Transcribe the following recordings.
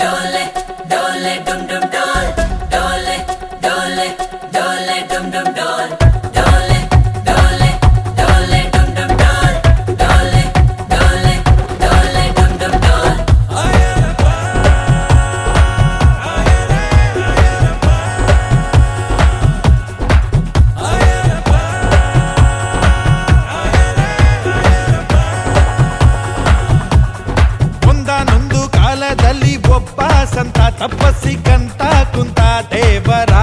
ಡೋಲೆ ಡೋಲೆ ಡುಮ್ ಡುಮ್ ಡೋಲ್ ಡೋಲೆ ಡೋಲೆ ಡೋಲೆ ಡುಮ್ ಡುಮ್ ಡೋಲ್ ಡೋಲೆ ಡೋಲೆ ಡೋಲೆ ಡುಮ್ ಡುಮ್ ಡೋಲ್ ಡೋಲೆ ಡೋಲೆ ಡೋಲೆ ಡುಮ್ ಡುಮ್ ಡೋಲ್ ಒಂದಾನೊಂದು ಕಾಲದಲ್ಲಿ ಒಬ್ಬ ಸಂತ ತಪಸ್ಸಿಗಂತ ಕುಂತ ದೇವರ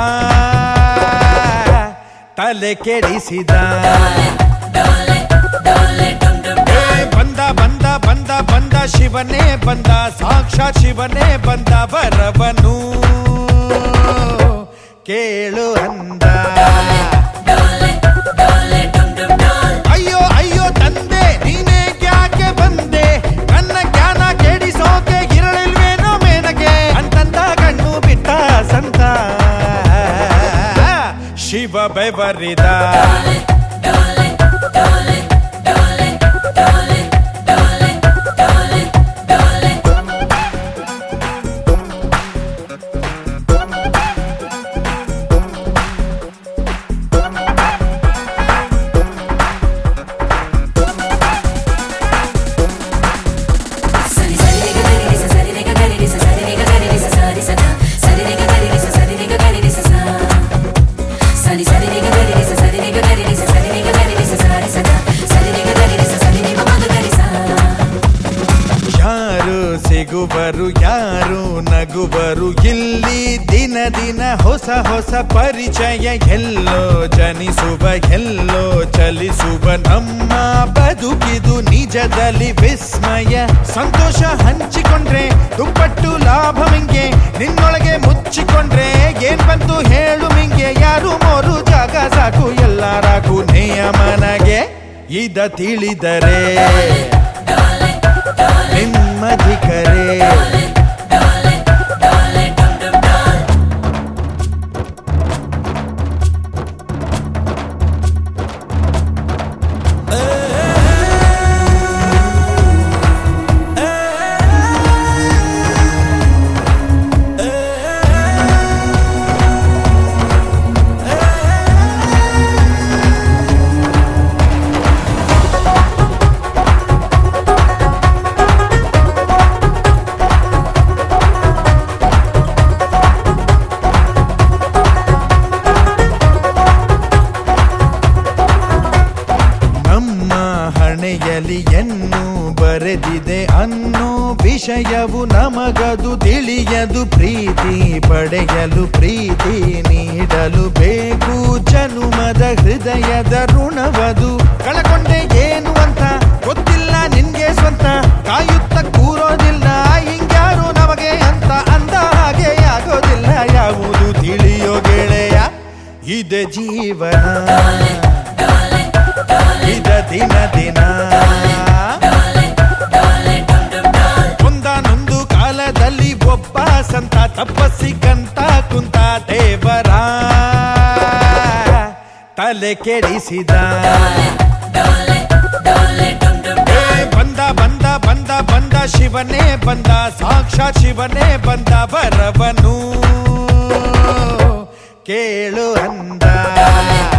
ತಲೆ ಕೆಡಿಸಿದ ಡೋಲೆ ಡೋಲೆ ಡುಮ್ ಡುಮ್ ಏ, ಬಂದ ಬಂದ ಬಂದ ಬಂದ ಶಿವನೇ ಬಂದ ಸಾಕ್ಷಾತ್ ಶಿವನೇ ಬಂದ ಬರವನು ಕೇಳು ಅಂದ ಡೋಲೆ ಡೋಲೆ ಡುಮ್ ಡುಮ್ ಡೋಲ್ ಅಯ್ಯೋ ಅಯ್ಯೋ ತಂದೆ ನೀನೇ ಯಾಕೆ ಬಂದೆ ನನ್ನ ಜ್ಞಾನ ಕೆಡಿಸೋಕೆ ಇರಲಿಲ್ವೇನೋ ಮೇನಗೆ ಅಂತಂದ ಕಣ್ಣು ಬಿಟ್ಟ ಸಂತ ಶಿವ ಬೆವರಿದ ಡೋಲೆ ಡೋಲೆ ಡೋಲೆ ಡೋಲೆ ಡೋಲೆ ಡೋಲೆ ಡೋಲೆ ಸರಿ ಸರಿ ರೇಗ ಗರಿ ರಿಸ ಸರಿ ರೇಗ ಗರಿ ರಿಸ ಸರಿ ರೇಗ ಗರಿ ರಿಸ ಸರಿ ಸದ ಸರಿ ರೇಗ ಗರಿ ರಿಸ ಸರಿ ರೇಗ ಗರಿ ರಿಸ ಸ ಸರಿ ಸರಿ ರೇಗ ಗರಿ ರಿಸ ಸರಿ ರೇಗ ಗರಿ ರಿಸ ಸರಿ ರೇಗ ಗರಿ ರಿಸ ಸರಿ ಸದ ಸರಿ ರೇಗ ಗರಿ ರಿಸ ಸರಿ ರೇಗ ಮಗ ಗರಿ ಸ ಯಾರು ಸಿಗುವರು ಯಾರು ನಗುವರು ಇಲ್ಲಿ ದಿನ ದಿನ ಹೊಸ ಹೊಸ ಪರಿಚಯ ಎಲ್ಲೋ ಜನಿಸುವ ಎಲ್ಲೋ ಚಲಿಸುವ ನಮ್ಮ ಬದುಕಿದು ನಿಜದಲ್ಲಿ ವಿಸ್ಮಯ ಸಂತೋಷ ಹಂಚಿಕೊಂಡ್ರೆ ದುಪ್ಪಟ್ಟು ಲಾಭ ಮಿಂಗೆ ನಿನ್ನೊಳಗೆ ಮುಚ್ಚಿಕೊಂಡ್ರೆ ಏನ್ ಬಂತು ಹೇಳು ಮಿಂಗೆ ಯಾರು ಮೋರು ಜಾಗ ಸಾಕು ಎಲ್ಲರಾಗೂ ನಿಯಮನಗೆ ಇದ ತಿಳಿದರೆ ಡೋಲೆ ಡೋಲೆ ನೆಮ್ಮದಿ ಕರೆ ಡೋಲೆ ಡೋಲೆ ಡುಮ್ ಡುಮ್ ಡೋಲ್ ನಮ್ಮ ಹಣೆಯಲ್ಲಿ ಎನ್ನು ಬರೆದಿದೆ ಅನ್ನೋ ವಿಷಯವು ನಮಗದು ತಿಳಿಯದು ಪ್ರೀತಿ ಪಡೆಯಲು ಪ್ರೀತಿ ನೀಡಲು ಬೇಕು ಜನುಮದ ಹೃದಯದ ಋಣವದು ಕಳಕೊಂಡೆ ಏನು ಅಂತ ಗೊತ್ತಿಲ್ಲ ನಿನ್ಗೆ ಸ್ವಂತ ಕಾಯುತ್ತ ಕೂರೋದಿಲ್ಲ ಹಿಂಗ್ಯಾರು ನಮಗೆ ಅಂತ ಅಂದ ಹಾಗೆ ಆಗೋದಿಲ್ಲ ಯಾವುದು ತಿಳಿಯೋ ಗೆಳೆಯ ಇದೆ ಜೀವನ ಡೋಲೆ ಡೋಲೆ ಇದ ದಿನ ದಿನ ಡೋಲೆ ಡೋಲೆ ಡುಮ್ ಡುಮ್ ಡೋಲ್ ಒಂದಾನೊಂದು ಕಾಲದಲ್ಲಿ ಒಬ್ಬ ಸಂತ ತಪಸ್ಸಿಗಂತ ಕುಂತ ದೇವರ ತಲೆ ಕೆಡಿಸಿದ ಡೋಲೆ ಡೋಲೆ ಡುಮ್ ಡುಮ್ ಏ, ಬಂದ ಬಂದ ಬಂದ ಬಂದ ಶಿವನೇ ಬಂದ ಸಾಕ್ಷಾತ್ ಶಿವನೇ ಬಂದ ಬರವನು ಕೇಳು ಅಂದ